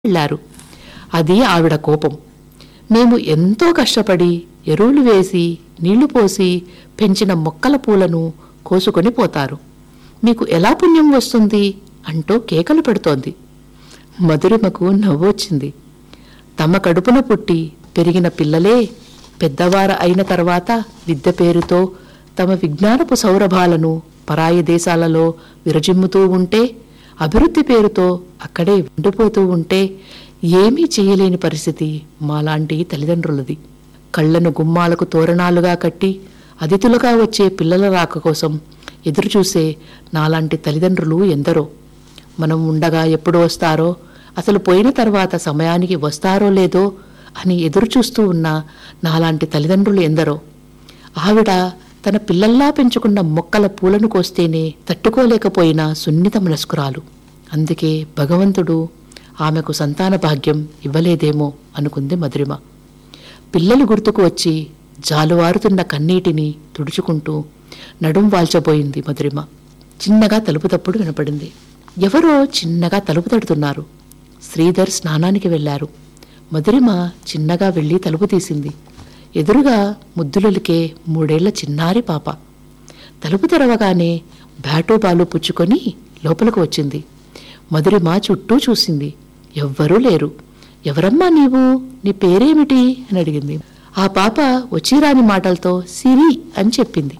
వెళ్లారు అది ఆవిడ కోపం మేము ఎంతో కష్టపడి ఎరువులు వేసి నీళ్లు పోసి పెంచిన మొక్కల పూలను కోసుకొని పోతారు మీకు ఎలా పుణ్యం వస్తుంది అంటూ కేకలు పెడుతోంది మధురిమకు నవ్వొచ్చింది తమ కడుపున పుట్టి పెరిగిన పిల్లలే పెద్దవార అయిన తర్వాత విద్య పేరుతో తమ విజ్ఞానపు సౌరభాలను పరాయి దేశాలలో విరజిమ్ముతూ ఉంటే అభివృద్ధి పేరుతో అక్కడే ఉండిపోతూ ఉంటే ఏమీ చేయలేని పరిస్థితి మాలాంటి తల్లిదండ్రులది కళ్ళను గుమ్మాలకు తోరణాలుగా కట్టి అతిథులుగా వచ్చే పిల్లల రాక కోసం ఎదురుచూసే నాలాంటి తల్లిదండ్రులు ఎందరో మనం ఉండగా ఎప్పుడు వస్తారో అసలు పోయిన తర్వాత సమయానికి వస్తారో లేదో అని ఎదురు చూస్తూ ఉన్న నాలాంటి తల్లిదండ్రులు ఎందరో ఆవిడ తన పిల్లల్లా పెంచుకున్న మొక్కల పూలను కోస్తేనే తట్టుకోలేకపోయిన సున్నిత మనస్కురాలు అందుకే భగవంతుడు ఆమెకు సంతాన భాగ్యం ఇవ్వలేదేమో అనుకుంది మధురిమ పిల్లలు గుర్తుకు వచ్చి జాలువారుతున్న కన్నీటిని తుడుచుకుంటూ నడుం వాల్చబోయింది మధురిమ చిన్నగా తలుపు తప్పుడు వినపడింది ఎవరో చిన్నగా తలుపు తడుతున్నారు శ్రీధర్ స్నానానికి వెళ్లారు మధురిమ చిన్నగా వెళ్లి తలుపు తీసింది ఎదురుగా ముద్దులొలికే మూడేళ్ల చిన్నారి పాప తలుపు తెరవగానే బ్యాటో బాలు పుచ్చుకొని లోపలికి వచ్చింది మధురిమ చుట్టూ చూసింది ఎవ్వరూ లేరు ఎవరమ్మా నీవు నీ పేరేమిటి అని అడిగింది ఆ పాప వచ్చిరాని మాటలతో సిరి అని చెప్పింది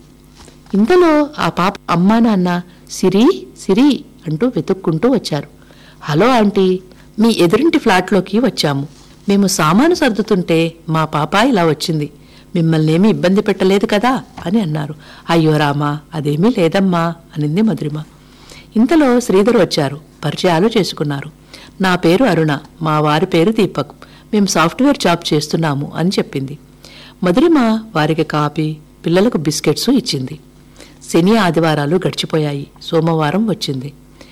ఇంతలో ఆ పాప అమ్మా నాన్న సిరి సిరి అంటూ వెతుక్కుంటూ వచ్చారు హలో ఆంటీ మీ ఎదురింటి ఫ్లాట్లోకి వచ్చాము మేము సామాను సర్దుతుంటే మా పాప ఇలా వచ్చింది మిమ్మల్ని ఏమీ ఇబ్బంది పెట్టలేదు కదా అని అన్నారు అయ్యో రామా అదేమీ లేదమ్మా అనింది మధురిమ ఇంతలో శ్రీధర్ వచ్చారు పరిచయాలు చేసుకున్నారు నా పేరు అరుణ మా వారి పేరు దీపక్ మేము సాఫ్ట్వేర్ జాబ్ చేస్తున్నాము అని చెప్పింది మధురిమ వారికి కాపీ పిల్లలకు బిస్కెట్స్ ఇచ్చింది శని ఆదివారాలు గడిచిపోయాయి సోమవారం వచ్చింది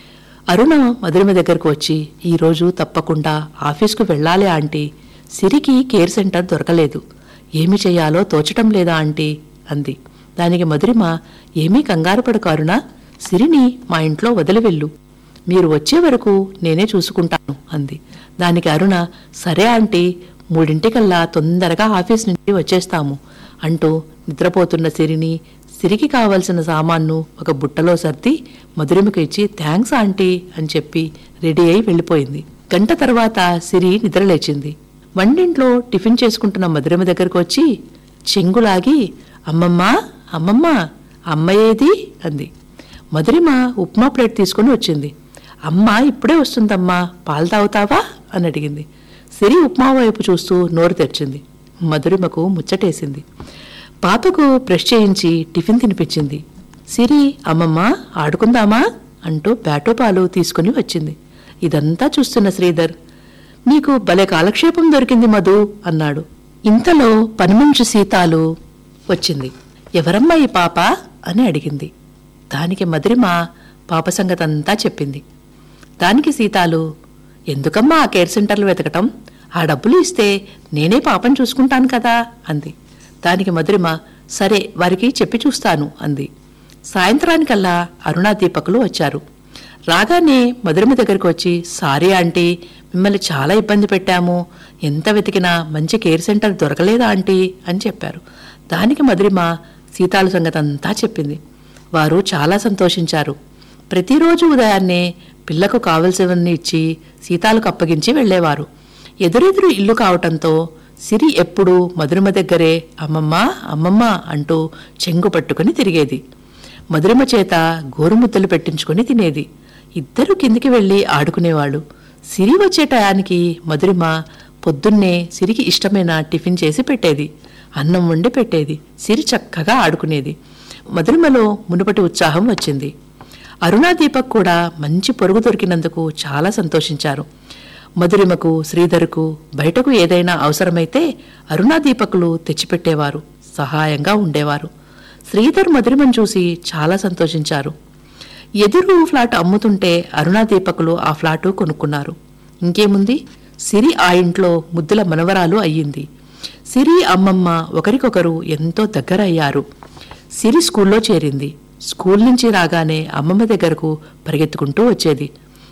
అరుణ మధురిమ దగ్గరకు వచ్చి ఈరోజు తప్పకుండా ఆఫీస్కు వెళ్ళాలి ఆంటీ సిరికి కేర్ సెంటర్ దొరకలేదు ఏమి చేయాలో తోచటం లేదా ఆంటీ అంది దానికి మధురిమ ఏమీ కంగారు పడకు అరుణ సిరిని మా ఇంట్లో వదిలి వెళ్ళు మీరు వచ్చే వరకు నేనే చూసుకుంటాను అంది దానికి అరుణ సరే ఆంటీ మూడింటికల్లా తొందరగా ఆఫీస్ నుంచి వచ్చేస్తాము అంటూ నిద్రపోతున్న సిరిని సిరికి కావలసిన సామాన్ను ఒక బుట్టలో సర్ది మధురిమకు ఇచ్చి థ్యాంక్స్ ఆంటీ అని చెప్పి రెడీ అయి వెళ్ళిపోయింది గంట తర్వాత సిరి నిద్రలేచింది వంటింట్లో టిఫిన్ చేసుకుంటున్న మధురిమ దగ్గరకు వచ్చి చెంగులాగి అమ్మమ్మ అమ్మమ్మ అమ్మ ఏది అంది మధురిమ ఉప్మా ప్లేట్ తీసుకుని వచ్చింది అమ్మ ఇప్పుడే వస్తుందమ్మా పాలు తాగుతావా అని అడిగింది సిరి ఉప్మా వైపు చూస్తూ నోరు తెరిచింది మధురిమకు ముచ్చటేసింది పాపకు బ్రష్ చేయించి టిఫిన్ తినిపించింది సిరి అమ్మమ్మ ఆడుకుందామా అంటూ బ్యాటో పాలు తీసుకుని వచ్చింది ఇదంతా చూస్తున్న శ్రీధర్ నీకు భలే కాలక్షేపం దొరికింది మధు అన్నాడు ఇంతలో పనిమంచు సీతాలు వచ్చింది ఎవరమ్మా ఈ పాప అని అడిగింది దానికి మధురిమ పాప సంగతంతా చెప్పింది దానికి సీతాలు ఎందుకమ్మా ఆ కేర్ సెంటర్లు వెతకటం ఆ డబ్బులు ఇస్తే నేనే పాపను చూసుకుంటాను కదా అంది దానికి మధురిమ సరే వారికి చెప్పి చూస్తాను అంది సాయంత్రానికల్లా అరుణా దీపకులు వచ్చారు రాగానే మధురిమ దగ్గరికి వచ్చి సారీ ఆంటీ మిమ్మల్ని చాలా ఇబ్బంది పెట్టాము ఎంత వెతికినా మంచి కేర్ సెంటర్ దొరకలేదా ఆంటీ అని చెప్పారు దానికి మధురిమ సీతాల సంగతంతా చెప్పింది వారు చాలా సంతోషించారు ప్రతిరోజు ఉదయాన్నే పిల్లకు కావలసినవన్నీ ఇచ్చి సీతాలకు అప్పగించి వెళ్ళేవారు ఎదురెదురు ఇల్లు కావటంతో సిరి ఎప్పుడూ మధురిమ దగ్గరే అమ్మమ్మ అమ్మమ్మ అంటూ చెంగు పట్టుకుని తిరిగేది మధురిమ చేత గోరుముద్దలు పెట్టించుకుని తినేది ఇద్దరు కిందికి వెళ్ళి ఆడుకునేవాళ్ళు సిరి వచ్చే టయానికి మధురిమ పొద్దున్నే సిరికి ఇష్టమైన టిఫిన్ చేసి పెట్టేది అన్నం వండి పెట్టేది సిరి చక్కగా ఆడుకునేది మధురిమలో మునుపటి ఉత్సాహం వచ్చింది అరుణా దీపక్ కూడా మంచి పొరుగు దొరికినందుకు చాలా సంతోషించారు మధురిమకు శ్రీధర్కు బయటకు ఏదైనా అవసరమైతే అరుణా దీపకులు తెచ్చిపెట్టేవారు సహాయంగా ఉండేవారు శ్రీధర్ మధురిమను చూసి చాలా సంతోషించారు ఎదురు ఫ్లాట్ అమ్ముతుంటే అరుణా దీపకులు ఆ ఫ్లాటు కొనుక్కున్నారు ఇంకేముంది సిరి ఆ ఇంట్లో ముద్దుల మనవరాలు అయ్యింది సిరి అమ్మమ్మ ఒకరికొకరు ఎంతో దగ్గర అయ్యారు సిరి స్కూల్లో చేరింది స్కూల్ నుంచి రాగానే అమ్మమ్మ దగ్గరకు పరిగెత్తుకుంటూ వచ్చేది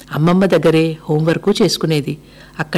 అమ్మమ్మ దగ్గరే హోంవర్కు చేసుకునేది అక్కడి